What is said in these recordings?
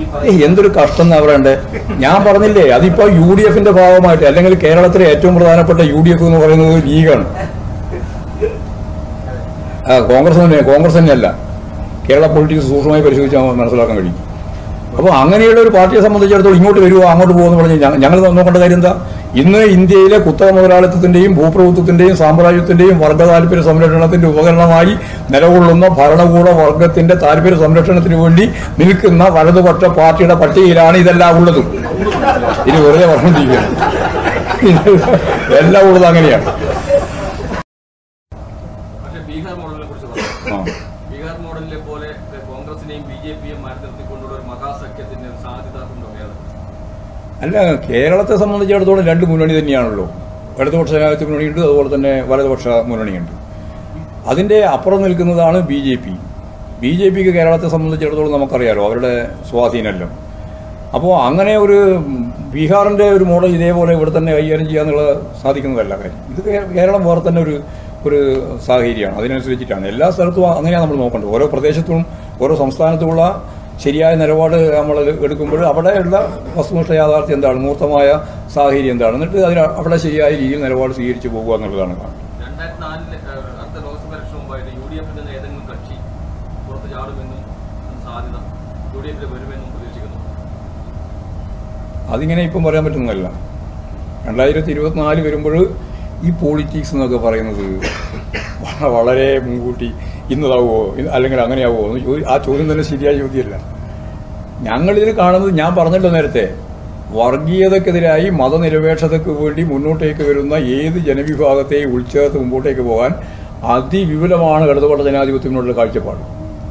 ഈ ഏയ് എന്തൊരു കഷ്ടം എന്നാ പറയണ്ടേ ഞാൻ പറഞ്ഞില്ലേ അതിപ്പോ യു ഡി എഫിന്റെ ഭാഗമായിട്ട് അല്ലെങ്കിൽ കേരളത്തിലെ ഏറ്റവും പ്രധാനപ്പെട്ട യു ഡി എഫ് എന്ന് പറയുന്നത് ലീഗാണ് ആ കോൺഗ്രസ് തന്നെ കോൺഗ്രസ് തന്നെയല്ല കേരള പൊളിറ്റിക്സ് സൂക്ഷ്മമായി പരിശോധിച്ചാൽ മനസ്സിലാക്കാൻ കഴിയും അപ്പോൾ അങ്ങനെയുള്ള ഒരു പാർട്ടിയെ സംബന്ധിച്ചിടത്തോളം ഇങ്ങോട്ട് വരുമോ അങ്ങോട്ട് പോകുമെന്ന് പറഞ്ഞ് ഞ- ഞങ്ങൾ നോക്കേണ്ട കാര്യം എന്താ ഇന്ന് ഇന്ത്യയിലെ കുത്തക മുതലാളിത്തത്തിന്റെയും ഭൂപ്രഭുത്വത്തിന്റെയും സാമ്രാജ്യത്തിന്റെയും വർഗ താല്പര്യ സംരക്ഷണത്തിന്റെ ഉപകരണമായി നിലകൊള്ളുന്ന ഭരണകൂട വർഗത്തിന്റെ താല്പര്യ സംരക്ഷണത്തിന് വേണ്ടി നിൽക്കുന്ന വലതുപക്ഷ പാർട്ടിയുടെ പട്ടികയിലാണ് ഇതെല്ലാം ഉള്ളതും ഇനി വെറുതെ പറഞ്ഞുകൊണ്ടിരിക്കുകയാണ് എല്ലാം ഉള്ളത് അങ്ങനെയാണ് പക്ഷേ ബീഹാർ മോഡലിനെ കുറിച്ച് ആ. പറഞ്ഞു ബീഹാർ മോഡലിനെ പോലെ ഏഹ്, കോൺഗ്രസിനെയും ബി ജെ പിയും മാറ്റി നിർത്തിക്കൊണ്ടുള്ള ഒരു മഹാസഖ്യത്തിന്റെ ഒരു സാധ്യത ഉണ്ടോ കേരളത്തിൽ അല്ല കേരളത്തെ സംബന്ധിച്ചിടത്തോളം രണ്ട് മുന്നണി തന്നെയാണല്ലോ ഇടതുപക്ഷ ജനാധിപത്യ മുന്നണിയുണ്ട് അതുപോലെ തന്നെ വലതുപക്ഷ മുന്നണിയുണ്ട് അതിന്റെ അപ്പുറം നിൽക്കുന്നതാണ് B J P B J പിക്ക് കേരളത്തെ സംബന്ധിച്ചിടത്തോളം നമുക്കറിയാലോ അവരുടെ സ്വാധീനമല്ലോ അപ്പോൾ അങ്ങനെ ഒരു ബീഹാറിന്റെ ഒരു മോഡൽ ഇതേപോലെ ഇവിടെ തന്നെ കൈകാര്യം ചെയ്യാന്നുള്ള സാധിക്കുന്നതല്ല കാര്യം ഇത് കേ- കേരളം വേറെ തന്നെ ഒരു ഒരു സാഹചര്യമാണ് അതിനനുസരിച്ചിട്ടാണ് എല്ലാ സ്ഥലത്തും അങ്ങനെയാണ് നമ്മൾ നോക്കേണ്ടത് ഓരോ പ്രദേശത്തും ഓരോ സംസ്ഥാനത്തുമുള്ള ശരിയായ നിലപാട് നമ്മൾ എടുക്കുമ്പോൾ അവിടെയുള്ള വസ്തുനിഷ്ഠ യാഥാർത്ഥ്യം എന്താണ് മൂർത്തമായ സാഹചര്യം എന്താണ് എന്നിട്ട് അതിന് അവിടെ ശരിയായ രീതിയിൽ നിലപാട് സ്വീകരിച്ചു പോകുക എന്നുള്ളതാണ് കാണുന്നത് രണ്ടായിരത്തി നാലില് ഏഹ്, അടുത്ത ലോക്സഭ ഇലക്ഷൻ മുമ്പായിട്ട് യു ഡി എഫിൽ നിന്ന് ഏതെങ്കിലും കക്ഷി പുറത്ത് ചാടുമെന്നും സാധ്യത യു ഡി എഫിൽ വരുമെന്നും പ്രതീക്ഷിക്കുന്നു അതിങ്ങനെ ഇപ്പം പറയാൻ പറ്റുന്നതല്ല രണ്ടായിരത്തി ഇരുപത്തിനാല് വരുമ്പോൾ ഈ പോളിറ്റിക്സ് എന്നൊക്കെ പറയുന്നത് വ- വളരെ മുൻകൂട്ടി ഇന്നതാവോ ഇന്ന് അല്ലെങ്കിൽ അങ്ങനെയാവോ എന്ന് ചോദി- ആ ചോദ്യം തന്നെ ശരിയായ ചോദ്യമല്ല ഞങ്ങളിതിൽ കാണുന്നത് ഞാൻ പറഞ്ഞല്ലോ നേരത്തെ വർഗീയതക്കെതിരായി മതനിരപേക്ഷതയ്ക്ക് വേണ്ടി മുന്നോട്ടേക്ക് വരുന്ന ഏത് ജനവിഭാഗത്തെയും ഉൾച്ചേർത്ത് മുമ്പോട്ടേക്ക് പോകാൻ അതിവിപുലമാണ് ഇടതുപക്ഷ ജനാധിപത്യത്തിനുള്ള കാഴ്ചപ്പാട്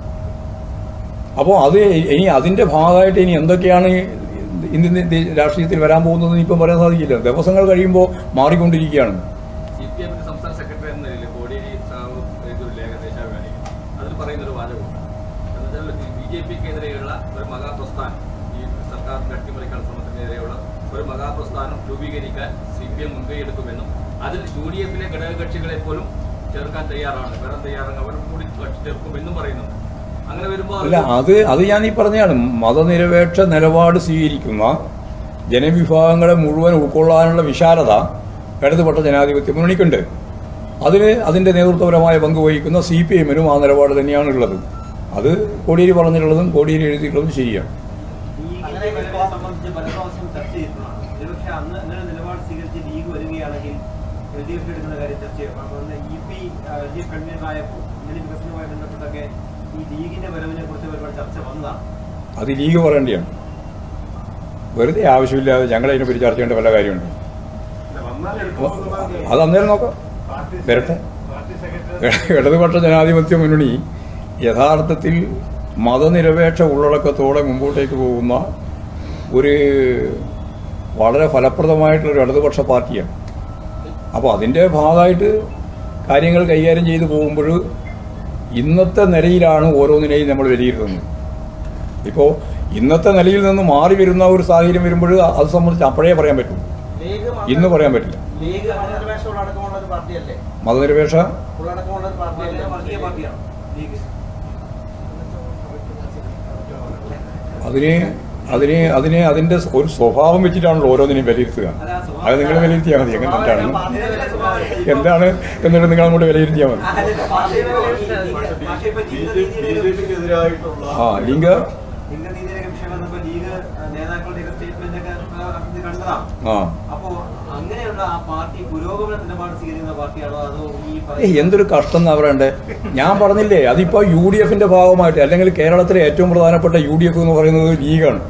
അപ്പോൾ അത് ഇനി അതിന്റെ ഭാഗമായിട്ട് ഇനി എന്തൊക്കെയാണ് ഇന്ത്യൻ രാഷ്ട്രീയത്തിൽ വരാൻ പോകുന്നതെന്ന് ഇപ്പം പറയാൻ സാധിക്കില്ല ദിവസങ്ങൾ കഴിയുമ്പോൾ മാറിക്കൊണ്ടിരിക്കുകയാണ് സി പി എമ്മിന്റെ സംസ്ഥാന സെക്രട്ടറി എന്ന നിലയിൽ കോടിയേരി സാഹു എഴുതിയൊരു ലേഖ ദേശാഭിമാനി അതിൽ പറയുന്ന ഒരു വാചകമുണ്ട് എന്നുവെച്ചാൽ ബി ജെ പിക്കെതിരെയുള്ള ഒരു മഹാപ്രസ്ഥാനം ഈ സർക്കാരിന്റെ അട്ടിമറിക്കാൻ ശ്രമത്തിനെതിരെയുള്ള ഒരു മഹാപ്രസ്ഥാനം രൂപീകരിക്കാൻ സി പി എം മുൻകൈയെടുക്കുമെന്നും അതിൽ യു ഡി എഫിലെ ഘടകകക്ഷികളെ പോലും ചേർക്കാൻ തയ്യാറാണ് വരാൻ തയ്യാറാണ് അവരും കൂടി ചേർക്കുമെന്നും പറയുന്നുണ്ട് അങ്ങനെ വരുമ്പോൾ അല്ല അത് അത് ഞാൻ ഈ പറഞ്ഞതാണ് മതനിരപേക്ഷ നിലപാട് സ്വീകരിക്കുന്ന ജനവിഭാഗങ്ങളെ മുഴുവൻ ഉൾക്കൊള്ളാനുള്ള വിശാലത ഇടതുപക്ഷ ജനാധിപത്യ മുന്നണിക്കുണ്ട് അതിന് അതിന്റെ നേതൃത്വപരമായ പങ്ക് വഹിക്കുന്ന സി പി എമ്മിനും ആ നിലപാട് തന്നെയാണ് ഉള്ളത് അത് കോടിയേരി പറഞ്ഞിട്ടുള്ളതും കോടിയേരി എഴുതിയിട്ടുള്ളതും ശരിയാണ് അങ്ങനെ വരുന്നതിനെ സംബന്ധിച്ച് പല പ്രാവശ്യം ചർച്ച ചെയ്തിട്ടുള്ളതാണ് ഒരുപക്ഷെ അന്ന് അങ്ങനെ നിലപാട് സ്വീകരിച്ച് ലീഗ് വരികയാണെങ്കിൽ എൽ ഡി എഫ് എടുക്കുന്ന കാര്യം ചർച്ച ചെയ്യും അപ്പോൾ അന്ന് E P L D F കൺവീനറായപ്പോൾ ഇങ്ങനെ വികസനവുമായി ബന്ധപ്പെട്ടൊക്കെ ഈ ലീഗിന്റെ വരവിനെ കുറിച്ച് ഒരുപാട് ചർച്ച വന്നതാണ് അത് ലീഗ് പറയേണ്ടിയാണ് വെറുതെ ആവശ്യമില്ലാതെ ഞങ്ങൾ അതിനെപ്പറ്റി ചർച്ച ചെയ്യേണ്ട വല്ല കാര്യമുണ്ട് അത് അന്നേരം നോക്കാം വരട്ടെ ഇടതുപക്ഷ ജനാധിപത്യ മുന്നണി യഥാർത്ഥത്തിൽ മതനിരപേക്ഷ ഉള്ളടക്കത്തോടെ മുമ്പോട്ടേക്ക് പോകുന്ന ഒരു വളരെ ഫലപ്രദമായിട്ടുള്ളൊരു ഇടതുപക്ഷ പാർട്ടിയാണ് അപ്പോൾ അതിൻ്റെ ഭാഗമായിട്ട് കാര്യങ്ങൾ കൈകാര്യം ചെയ്തു പോകുമ്പോൾ ഇന്നത്തെ നിലയിലാണ് ഓരോന്നിനെയും നമ്മൾ വിലയിരുത്തുന്നത് ഇപ്പോൾ ഇന്നത്തെ നിലയിൽ നിന്ന് മാറി വരുന്ന ഒരു സാഹചര്യം വരുമ്പോൾ അത് സംബന്ധിച്ച് അപ്പോഴേ പറയാൻ പറ്റും ലീഗ് ഇന്ന് പറയാൻ പറ്റില്ല ലീഗ് മതനിരപേക്ഷ ഉള്ളടക്കമുള്ള ഒരു പാർട്ടിയല്ലേ മതനിരപേക്ഷ ഉള്ളടക്കമുള്ള ഒരു പാർട്ടിയല്ലേ വർഗീയ പാർട്ടിയാണ് ലീഗ് അതിന് അതിന് അതിന് അതിന്റെ ഒരു സ്വഭാവം വെച്ചിട്ടാണല്ലോ ഓരോന്നിനെയും വിലയിരുത്തുക അത് നിങ്ങൾ വിലയിരുത്തിയാൽ മതി എങ്ങനെ തെറ്റാണ് എന്താണ് എന്നിട്ട് നിങ്ങൾ അങ്ങോട്ട് വിലയിരുത്തിയാൽ മതി ബിജെപിക്കെതിരായിട്ടുള്ള ആ ലിംഗ ലിംഗനീതിയുടെ വിഷയം വന്നപ്പോ ലീഗ് നേതാക്കളുടെ സ്റ്റേറ്റ്മെന്റ് ഒക്കെ ഇത് കണ്ടതാണ് ആ അപ്പോ അങ്ങനെയുള്ള ആ പാർട്ടി പുരോഗമന നിലപാട് സ്വീകരിക്കുന്ന പാർട്ടിയാണോ അതോ ഈ ഏയ് പറയുന്ന എന്തൊരു കഷ്ടം എന്നാ പറയണ്ടേ ഞാൻ പറഞ്ഞില്ലേ അതിപ്പോ യു ഡി എഫിന്റെ ഭാഗമായിട്ട് അല്ലെങ്കിൽ കേരളത്തിലെ ഏറ്റവും പ്രധാനപ്പെട്ട യു ഡി എഫ് എന്ന് പറയുന്നത് ലീഗാണ്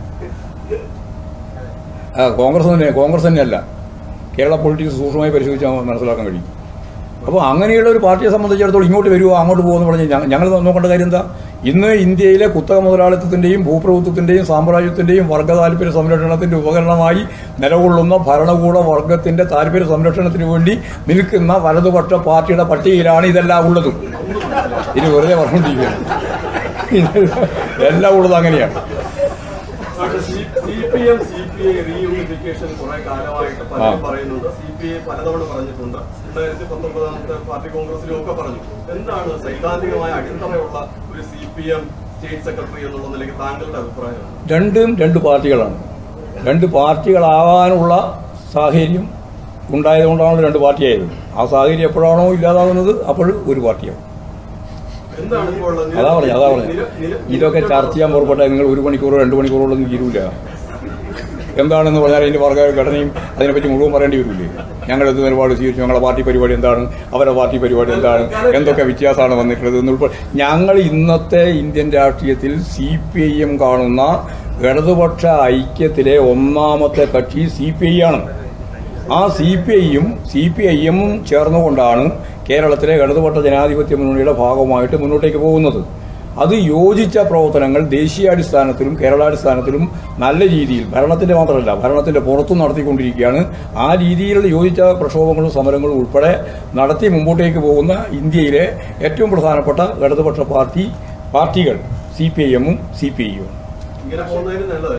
ആ കോൺഗ്രസ് തന്നെ കോൺഗ്രസ് തന്നെയല്ല കേരള പൊളിറ്റിക്സ് സൂക്ഷ്മമായി പരിശോധിച്ചാൽ മനസ്സിലാക്കാൻ കഴിയും അപ്പോൾ അങ്ങനെയുള്ള ഒരു പാർട്ടിയെ സംബന്ധിച്ചിടത്തോളം ഇങ്ങോട്ട് വരുമോ അങ്ങോട്ട് പോകുമെന്ന് പറഞ്ഞ് ഞ- ഞങ്ങൾ നോക്കേണ്ട കാര്യം എന്താ ഇന്ന് ഇന്ത്യയിലെ കുത്തക മുതലാളിത്തത്തിന്റെയും ഭൂപ്രഭുത്വത്തിന്റെയും സാമ്രാജ്യത്തിന്റെയും വർഗ താല്പര്യ സംരക്ഷണത്തിന്റെ ഉപകരണമായി നിലകൊള്ളുന്ന ഭരണകൂട വർഗത്തിന്റെ താല്പര്യ സംരക്ഷണത്തിന് വേണ്ടി നിൽക്കുന്ന വലതുപക്ഷ പാർട്ടിയുടെ പട്ടികയിലാണ് ഇതെല്ലാം ഉള്ളതും ഇനി വെറുതെ പറഞ്ഞുകൊണ്ടിരിക്കുകയാണ് എല്ലാം ഉള്ളത് അങ്ങനെയാണ് C P M C P I reunification കുറെ കാലമായിട്ട് പലരും ആ. പറയുന്നുണ്ട് സി പി ഐ പലതവണ പറഞ്ഞിട്ടുണ്ട് രണ്ടായിരത്തി പത്തൊമ്പതാമത്തെ പാർട്ടി കോൺഗ്രസിലും ഒക്കെ പറഞ്ഞു എന്താണ് സൈദ്ധാന്തികമായ അടിത്തറയുള്ള ഒരു C P M state secretary എന്നുള്ള നിലയ്ക്ക് താങ്കളുടെ അഭിപ്രായമാണ് രണ്ടും രണ്ട് പാർട്ടികളാണ് രണ്ട് പാർട്ടികളാകാനുള്ള സാഹചര്യം ഉണ്ടായതുകൊണ്ടാണ് രണ്ട് പാർട്ടിയായത് ആ സാഹചര്യം എപ്പോഴാണോ ഇല്ലാതാകുന്നത് അപ്പോൾ ഒരു പാർട്ടിയാവും എന്താണ് ഇപ്പോൾ ഉള്ള നില- അതാ പറഞ്ഞു അതാ പറഞ്ഞു നില- നില- ഇതൊക്കെ ചർച്ച ചെയ്യാൻ പുറപ്പെട്ടാൽ നിങ്ങൾ ഒരു മണിക്കൂറോ രണ്ട് മണിക്കൂറോളൊന്നും തീരൂല എന്താണെന്ന് പറഞ്ഞാൽ അതിന്റെ വർഗ ഘടനയും അതിനെപ്പറ്റി മുഴുവൻ പറയേണ്ടി വരില്ലേ ഞങ്ങൾ എന്ത് നിലപാട് സ്വീകരിച്ചു ഞങ്ങളുടെ പാർട്ടി പരിപാടി എന്താണ് അവരുടെ പാർട്ടി പരിപാടി എന്താണ് എന്തൊക്കെ വ്യത്യാസമാണ് വന്നിട്ടുള്ളത് എന്നുൾപ്പെടെ ഞങ്ങൾ ഇന്നത്തെ ഇന്ത്യൻ രാഷ്ട്രീയത്തിൽ സി പി ഐ എം കാണുന്ന ഇടതുപക്ഷ ഐക്യത്തിലെ ഒന്നാമത്തെ കക്ഷി സി പി ഐ ആണ് ആ സി പി ഐയും സി പി ഐ എമ്മും ചേർന്നുകൊണ്ടാണ് കേരളത്തിലെ ഇടതുപക്ഷ ജനാധിപത്യ മുന്നണിയുടെ ഭാഗമായിട്ട് മുന്നോട്ടേക്ക് പോകുന്നത് അത് യോജിച്ച പ്രവർത്തനങ്ങൾ ദേശീയാടിസ്ഥാനത്തിലും കേരളാടിസ്ഥാനത്തിലും നല്ല രീതിയിൽ ഭരണത്തിന്റെ മാത്രമല്ല ഭരണത്തിന്റെ പുറത്തും നടത്തിക്കൊണ്ടിരിക്കുകയാണ് ആ രീതിയിൽ യോജിച്ച പ്രക്ഷോഭങ്ങളും സമരങ്ങളും ഉൾപ്പെടെ നടത്തി മുമ്പോട്ടേക്ക് പോകുന്ന ഇന്ത്യയിലെ ഏറ്റവും പ്രധാനപ്പെട്ട ഇടതുപക്ഷ പാർട്ടി പാർട്ടികൾ സി പി ഐ എമ്മും സി പി ഐയും ഇങ്ങനെ പോകുന്നതിന് നല്ലത്